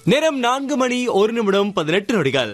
நேரம் நான்கு மணி ஒரு நிமிடம் பதினெட்டு நொடிகள்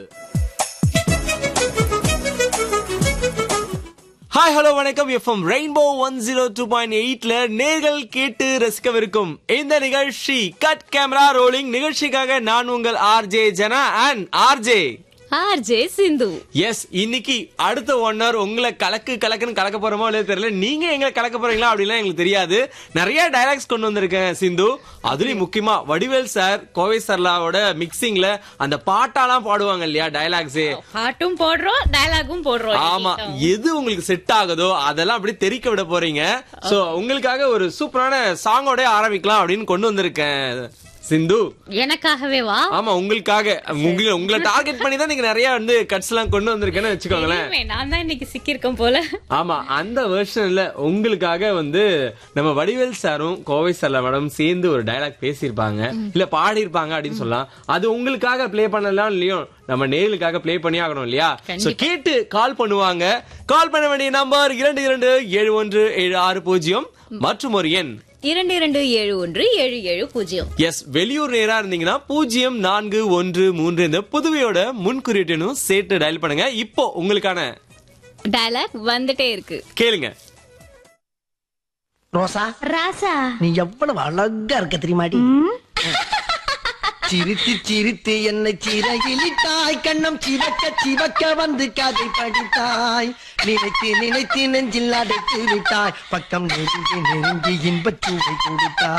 ஹாய் ஹலோ வணக்கம் FM rainbow one zero two point எயிட்ல நேர்கள் கேட்டு ரசிக்கவிருக்கும் இந்த நிகழ்ச்சி கட் கேமரா ரோலிங் நிகழ்ச்சிக்காக நான் உங்கள் RJ Jana and RJ RJ Sindhu yes இன்னைக்கு அடுத்த ஒன் ஹவர் உங்களை கலக்கு கலக்குன்னு கலக்க போறோமோ இல்லையோ தெரியல நீங்க எங்களை கலக்க போறீங்களா அப்படிலாம் எங்களுக்கு தெரியாது நிறைய டைலாக்ஸ் கொண்டு வந்திருக்கேன் சிந்து அதுலயும் முக்கியமா வடிவேல் சார் கோவை சர்லாவோட மிக்சிங்ல அந்த பாட்டாலாம் பாடுவாங்க இல்லையா டைலாக்ஸ் பாட்டும் போடுறோம் டயலாகும் போடுறோம் ஆமா எது உங்களுக்கு செட் ஆகுதோ அதெல்லாம் அப்படியே தெரிக்க விட போறீங்க சோ உங்களுக்காக ஒரு சூப்பரான சாங்கோட ஆரம்பிக்கலாம் அப்படின்னு கொண்டு வந்திருக்கேன் சிந்து எனக்காகவே வா ஆமா உங்களுக்காக உங்களை உங்களை டார்கெட் பண்ணி தான் நீங்க நிறைய வந்து கட்ஸ் எல்லாம் கொண்டு வந்திருக்கேன்னு வச்சுக்கோங்களேன் தெரியுமே, நான் தான் இன்னைக்கு சிக்கியிருக்கேன் போல ஆமா அந்த வெர்ஷன்ல உங்களுக்காக வந்து நம்ம வடிவேல் சாரும் கோவை சார் மேடம் சேர்ந்து ஒரு டயலாக் பேசியிருப்பாங்க இல்ல பாடியிருப்பாங்க அப்படின்னு சொல்லலாம் அது உங்களுக்காக ப்ளே பண்ணலாம் இல்லையோ நம்ம நேர்களுக்காக ப்ளே பண்ணி ஆகணும் இல்லையா சோ கேட்டு கால் பண்ணுவாங்க கால் பண்ண வேண்டிய நம்பர் இரண்டு இரண்டு ஏழு ஒன்று ஏழு ஆறு பூஜ்ஜியம் மற்றும் ஒரு எண் இரண்டு இரண்டு ஏழு ஒன்று ஏழு ஏழு பூஜ்ஜியம் எஸ் வெளியூர் நேரா இருந்தீங்கன்னா பூஜ்ஜியம் நான்கு ஒன்று மூன்று இந்த புதுவையோட முன்குறியீட்டையும் சேர்த்து டயல் பண்ணுங்க இப்போ உங்களுக்கான டயலாக் வந்துட்டே இருக்கு கேளுங்க ரோசா ராசா நீ எவ்வளவு அழகா இருக்க தெரியுமாடி சிரித்து சிரித்து என்னை சிறகிலிட்டாய் கண்ணம் சிவக்க சிவக்க வந்து கதை படித்தாய் நினைத்து நினைத்து நெஞ்சில் அடைத்து விட்டாய் பக்கம் நெருங்கி நெருங்கி இன்பச் சுவை கொடுத்தாய்